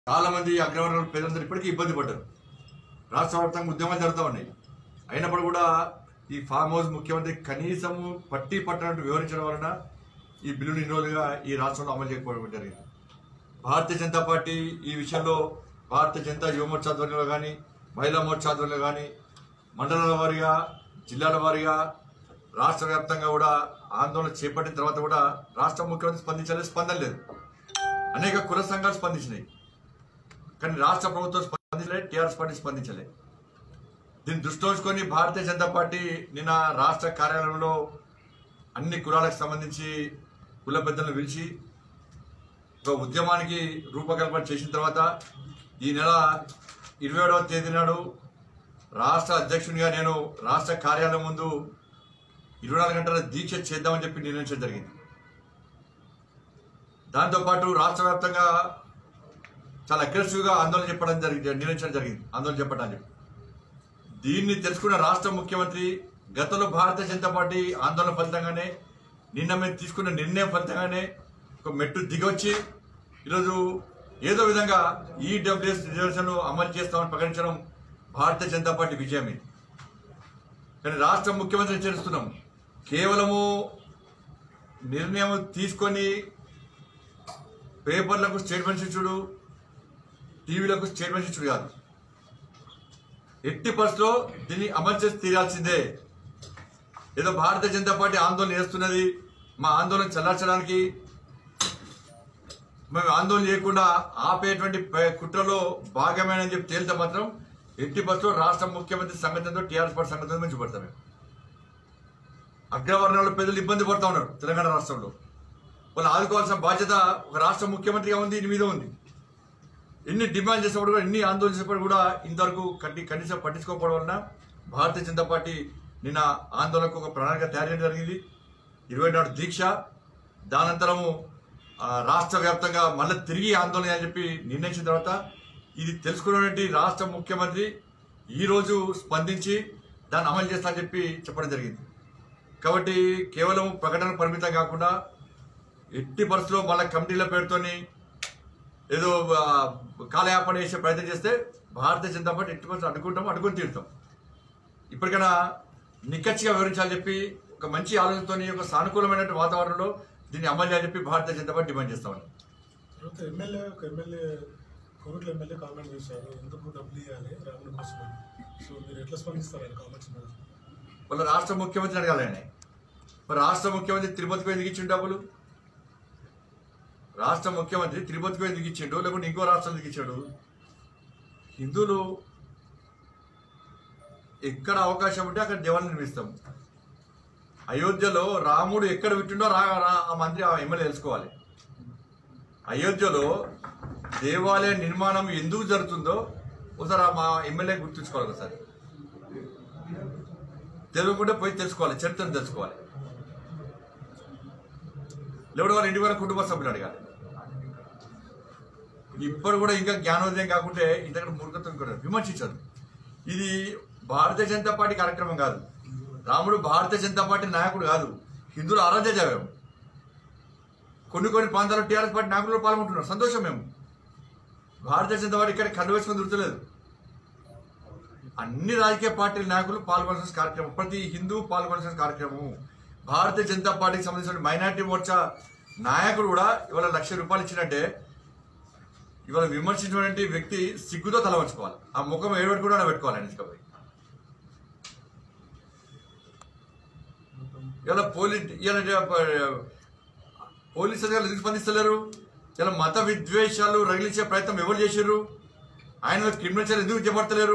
చాలా మంది అగ్రవర్ణాల పేదలందరూ ఇప్పటికీ ఇబ్బంది పడ్డారు రాష్ట్ర వ్యాప్తంగా ఉద్యమాలు జరుగుతూ ఉన్నాయి అయినప్పుడు కూడా ఈ ఫామ్ హౌస్ ముఖ్యమంత్రి కనీసము పట్టి పట్టనట్టు వివరించడం వలన ఈ బిల్లును ఇన్ని రోజులుగా ఈ రాష్ట్రంలో అమలు చేయకపోవడం జరిగింది భారతీయ జనతా పార్టీ ఈ విషయంలో భారతీయ జనతా యువ మోర్చా ఆధ్వర్యంలో కానీ మహిళా మోర్చా ఆధ్వర్యంలో కానీ మండలాల వారీగా జిల్లాల వారీగా రాష్ట్ర వ్యాప్తంగా కూడా ఆందోళన చేపట్టిన తర్వాత కూడా రాష్ట్ర ముఖ్యమంత్రి స్పందించలేదు స్పందన లేదు అనేక కుల సంఘాలు స్పందించినాయి కానీ రాష్ట్ర ప్రభుత్వం స్పందించలేదు టీఆర్ఎస్ పార్టీ స్పందించలేదు దీన్ని దృష్టిలో ఉంచుకొని భారతీయ జనతా పార్టీ నిన్న రాష్ట్ర కార్యాలయంలో అన్ని కులాలకు సంబంధించి కుల పెద్దలను పిలిచి ఒక ఉద్యమానికి రూపకల్పన చేసిన తర్వాత ఈ నెల ఇరవై ఏడవ తేదీ నాడు రాష్ట్ర అధ్యక్షునిగా నేను రాష్ట్ర కార్యాలయం ముందు ఇరవై నాలుగు గంటల దీక్ష చేద్దామని చెప్పి నిర్ణయించడం జరిగింది దాంతోపాటు రాష్ట్ర వ్యాప్తంగా చాలా అగ్రెసివ్గా ఆందోళన చెప్పడం జరిగింది నిర్ణయించడం జరిగింది ఆందోళన చెప్పడానికి చెప్పి దీన్ని తెలుసుకున్న రాష్ట్ర ముఖ్యమంత్రి గతంలో భారతీయ జనతా పార్టీ ఆందోళన ఫలితంగానే నిన్న మేము తీసుకున్న నిర్ణయం ఫలితంగానే ఒక మెట్టు దిగొచ్చి ఈరోజు ఏదో విధంగా ఈ డబ్ల్యూఎస్ రిజర్వేషన్ అమలు చేస్తామని ప్రకటించడం భారతీయ జనతా పార్టీ విజయం ఇది కానీ రాష్ట్ర ముఖ్యమంత్రిని చేస్తున్నాం కేవలము నిర్ణయం తీసుకొని పేపర్లకు స్టేట్మెంట్స్ ఇచ్చుడు టీవీలకు స్టేట్మెంట్స్ ఇచ్చుడు కాదు ఎట్టి పరిస్థితిలో దీన్ని అమలు చేసి తీరాల్సిందే ఏదో భారతీయ జనతా పార్టీ ఆందోళన చేస్తున్నది మా ఆందోళన చల్లార్చడానికి మేము ఆందోళన చేయకుండా ఆపేటువంటి ప- కుట్రలో భాగమేనని చెప్పి తేలితే మాత్రం ఎట్టి పరిస్థితుల్లో రాష్ట్ర ముఖ్యమంత్రి సంగతితో టీఆర్ఎస్ పార్టీ సంగతితో మంచి పడతాం మేము అగ్రవర్ణాల ప్రజలు ఇబ్బంది పడతా ఉన్నారు తెలంగాణ రాష్ట్రంలో వాళ్ళు ఆదుకోవాల్సిన బాధ్యత ఒక రాష్ట్ర ముఖ్యమంత్రిగా ఉంది దీని మీద ఉంది ఎన్ని డిమాండ్ చేసినప్పుడు కూడా ఎన్ని ఆందోళన చేసినప్పుడు కూడా ఇంతవరకు కట్టి కనీసం పట్టించుకోకపోవడం వలన భారతీయ జనతా పార్టీ నిన్న ఆందోళనకు ఒక ప్రణాళిక తయారు చేయడం జరిగింది ఇరవై నాడు దీక్ష దానంతరము ఆ, రాష్ట్ర వ్యాప్తంగా మళ్ళీ తిరిగి ఆందోళన అని చెప్పి నిర్ణయించిన తర్వాత ఇది తెలుసుకున్నటువంటి రాష్ట్ర ముఖ్యమంత్రి ఈ రోజు స్పందించి దాన్ని అమలు చేస్తా అని చెప్పి చెప్పడం జరిగింది కాబట్టి కేవలం ప్రకటన పరిమితం కాకుండా ఎట్టి పరిస్థితుల్లో మళ్ళీ కమిటీల పేరుతోని ఏదో ఆ, కాలయాపన చేసే ప్రయత్నం చేస్తే భారతీయ జనతా పార్టీ ఎట్టి పరిస్థితులు అడ్డుకుంటాం అడ్డుకొని తీరుతాం ఇప్పటికైనా నిక్కచ్చిగా వివరించాలని చెప్పి ఒక మంచి ఆలోచనతో ఒక సానుకూలమైన వాతావరణంలో దీన్ని అమలు చేయాలని చెప్పి భారతీయ జనతా పార్టీ డిమాండ్ చేస్తా ఉన్నాం తర్వాత ఎమ్మెల్యే ఒక ఎమ్మెల్యే కోవిడ్లో ఎమ్మెల్యే కామెంట్ చేశారు ఎందుకు డబ్బులు ఇవ్వాలి రాముడి కోసం అని. సో మీరు ఎట్లా స్పందిస్తారు ఆయన కామెంట్స్ మీద వాళ్ళ రాష్ట్ర ముఖ్యమంత్రి అడగాలని మరి రాష్ట్ర ముఖ్యమంత్రి తిరుపతికి ఎందుకు ఇచ్చిండు డబ్బులు రాష్ట్ర ముఖ్యమంత్రి తిరుపతికి ఎందుకు ఇచ్చిండు లేకుంటే ఇంకో రాష్ట్రం ఎందుకు ఇచ్చాడు హిందువులు ఎక్కడ అవకాశం ఉంటే అక్కడ దేవాలయం నిర్మిస్తాం అయోధ్యలో రాముడు ఎక్కడ విట్టిండో రా రా- ఆ మంత్రి ఆ ఎమ్మెల్యే తెలుసుకోవాలి అయోధ్యలో దేవాలయ నిర్మాణం ఎందుకు జరుగుతుందో ఒకసారి ఆ మా ఎమ్మెల్యే గుర్తుంచుకోవాలి ఒకసారి తెలియకుండా పోయి తెలుసుకోవాలి చరిత్రను తెలుసుకోవాలి లేకపోతే వాళ్ళ ఇంటి వాళ్ళ కుటుంబ సభ్యులు అడగాలి ఇప్పుడు కూడా ఇంకా జ్ఞానోదయం కాకుంటే ఇంతకంటే మూర్ఖత్వం కూడా విమర్శించదు ఇది భారతీయ జనతా పార్టీ కార్యక్రమం కాదు రాముడు భారతీయ జనతా పార్టీ నాయకుడు కాదు హిందువుల ఆరాధ్య దైవం కొన్ని కొన్ని ప్రాంతాల్లో టీఆర్ఎస్ పార్టీ నాయకులు కూడా పాల్గొంటున్నారు సంతోషం మేము భారతీయ జనతా పార్టీ ఇక్కడ కండు వేసుకొని దొరుకుతలేదు అన్ని రాజకీయ పార్టీల నాయకులు పాల్గొనాల్సిన కార్యక్రమం ప్రతి హిందూ పాల్గొనాల్సిన కార్యక్రమం భారతీయ జనతా పార్టీకి సంబంధించిన మైనార్టీ మోర్చా నాయకుడు కూడా ఇవాళ లక్ష రూపాయలు ఇచ్చినట్టే ఇవాళ విమర్శించినటువంటి వ్యక్తి సిగ్గుతో తల వంచుకోవాలి ఆ ముఖం ఏడు కూడా పెట్టుకోవాలండి తీసుకపోయి ఇలా పోలీస్ ఇలా పోలీసు అధికారులు ఎందుకు స్పందిస్తలేరు ఇలా మత విద్వేషాలు రగిలించే ప్రయత్నం ఎవరు చేశారు ఆయన క్రిమినల్ చర్యలు ఎందుకు చేపడతలేరు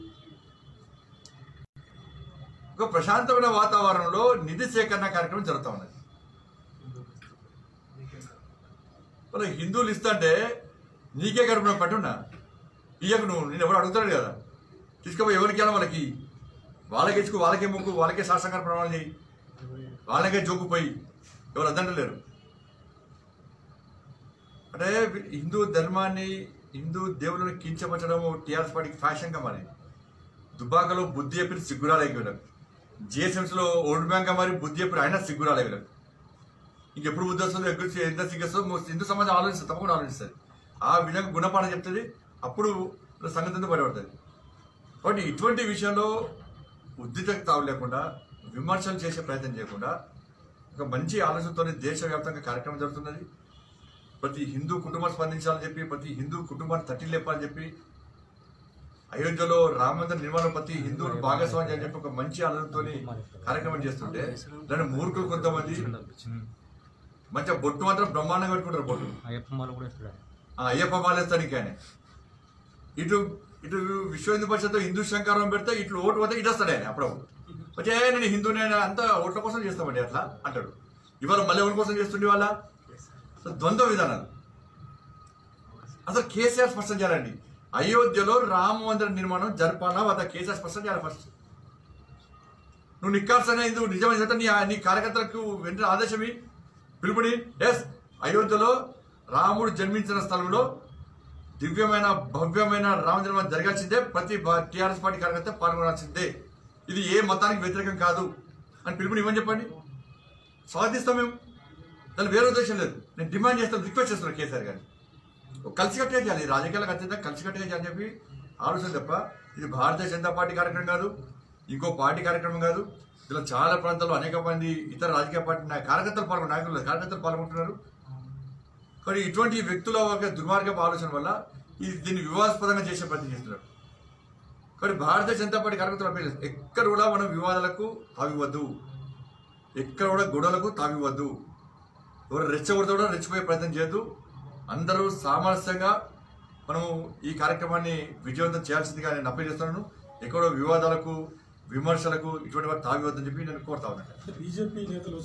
ఒక ప్రశాంతమైన వాతావరణంలో నిధి సేకరణ కార్యక్రమం జరుగుతూ ఉన్నది వాళ్ళ హిందువులు ఇస్తుంటే నీకే గడుపున పట్టున్నా ఇయ్యకు నువ్వు నేను ఎవరు అడుగుతాడు కదా తీసుకుపోయి ఎవరికి వెళ్ళాలి వాళ్ళకి వాళ్ళకే ఇచ్చుకో వాళ్ళకే మొక్కు వాళ్ళకే శాసనకార ప్రమాణం చేయి వాళ్ళకే జోకుపోయి ఎవరు అద్దంటలేరు అంటే హిందూ ధర్మాన్ని హిందూ దేవులను కించపరచడము టీఆర్ఎస్ పార్టీకి ఫ్యాషన్గా మారింది దుబ్బాకలో బుద్ధి చెప్పిన సిగ్గురాలే వీళ్ళకి జిఎస్ఎంసీలో ఓల్డ్ బ్యాంక్ మరి బుద్ధి చెప్పిన ఆయన సిగ్గురాలే వీళ్ళకి ఇంకెప్పుడు బుద్ధి వస్తుందో ఎప్పుడు ఎంత సిగ్గొస్తుందో హిందూ సమాజం ఆలోచిస్తుంది తప్పకుండా ఆలోచిస్తుంది ఆ విధంగా గుణపాఠం చెప్తుంది అప్పుడు సంగతి బయటపడుతుంది కాబట్టి ఇటువంటి విషయంలో ఉద్దితకు తావు లేకుండా విమర్శలు చేసే ప్రయత్నం చేయకుండా ఒక మంచి ఆలోచనతో దేశవ్యాప్తంగా కార్యక్రమం జరుగుతున్నది ప్రతి హిందూ కుటుంబం స్పందించాలని చెప్పి ప్రతి హిందూ కుటుంబాన్ని తట్టి లేపాలని చెప్పి అయోధ్యలో రామ మందిర నిర్మాణం ప్రతి హిందువులు భాగస్వామ్యం అని చెప్పి ఒక మంచి ఆలోచనతో కార్యక్రమం చేస్తుంటే దాని మూర్ఖులు కొంతమంది మంచిగా బొట్టు మాత్రం బ్రహ్మాండంగా పెట్టుకుంటారు బొట్టు అయ్యప్ప మాల కూడా ఇస్తున్నాడు ఆ అయ్యప్ప మాలేస్తానికి కానీ ఇటు ఇటు విశ్వ హిందూ పరిషత్ హిందూ శంకరం పెడితే ఇట్లు ఓటు పోతే ఇటు వస్తాడు ఆయన అప్పుడప్పుడు వచ్చే నేను హిందూనే అంతా ఓట్ల కోసం చేస్తామండి అట్లా అంటాడు ఇవాళ మళ్ళీ ఎవరి కోసం చేస్తుండే వాళ్ళ సో ద్వంద్వ విధానాలు అసలు కేసీఆర్ స్పష్టం చేయాలండి అయోధ్యలో రామ మందిర నిర్మాణం జరపాలా వద్ద కేసీఆర్ స్పష్టం చేయాలి ఫస్ట్ నువ్వు నిక్కార్సన హిందూ నిజమైన చేత నీ నీ కార్యకర్తలకు వెంటనే ఆదేశమి పిలుపుని ఎస్ అయోధ్యలో రాముడు జన్మించిన స్థలంలో దివ్యమైన భవ్యమైన రామ జన్మ జరగాల్సిందే ప్రతి టీఆర్ఎస్ పార్టీ కార్యకర్త పాల్గొనాల్సిందే ఇది ఏ మతానికి వ్యతిరేకం కాదు అని పిలుపుని ఇవ్వని చెప్పండి స్వాగతిస్తాం మేము దాని వేరే ఉద్దేశం లేదు నేను డిమాండ్ చేస్తాను రిక్వెస్ట్ చేస్తున్నాను కేసీఆర్ గారిని ఒక కలిసికట్టుగా చేయాలి ఈ రాజకీయాలకు అత్యంత కలిసికట్టుగా చేయాలని చెప్పి ఆలోచన తప్ప ఇది భారతీయ జనతా పార్టీ కార్యక్రమం కాదు ఇంకో పార్టీ కార్యక్రమం కాదు ఇలా చాలా ప్రాంతాల్లో అనేక మంది ఇతర రాజకీయ పార్టీ నాయ- కార్యకర్తలు పాల్గొన్న నాయకులు కార్యకర్తలు పాల్గొంటున్నారు కానీ ఇటువంటి వ్యక్తుల ఒక దుర్మార్గపు ఆలోచన వల్ల ఈ దీన్ని వివాదాస్పదంగా చేసే ప్రయత్నం చేస్తున్నారు కానీ భారతీయ జనతా పార్టీ కార్యకర్తలు అప్పీల్ చేస్తారు. ఎక్కడ కూడా మనం వివాదాలకు తావివద్దు ఎక్కడ కూడా గొడవలకు తావివద్దు ఎవరు రెచ్చగొడితే కూడా రెచ్చిపోయే ప్రయత్నం చేయొద్దు అందరూ సామరస్యంగా మనము ఈ కార్యక్రమాన్ని విజయవంతం చేయాల్సిందిగా నేను అప్పీల్ చేస్తున్నాను ఎక్కడో వివాదాలకు విమర్శలకు ఇటువంటి వాటి తావివద్దని చెప్పి నేను కోరుతా ఉన్నాను బీజేపీ నేతలు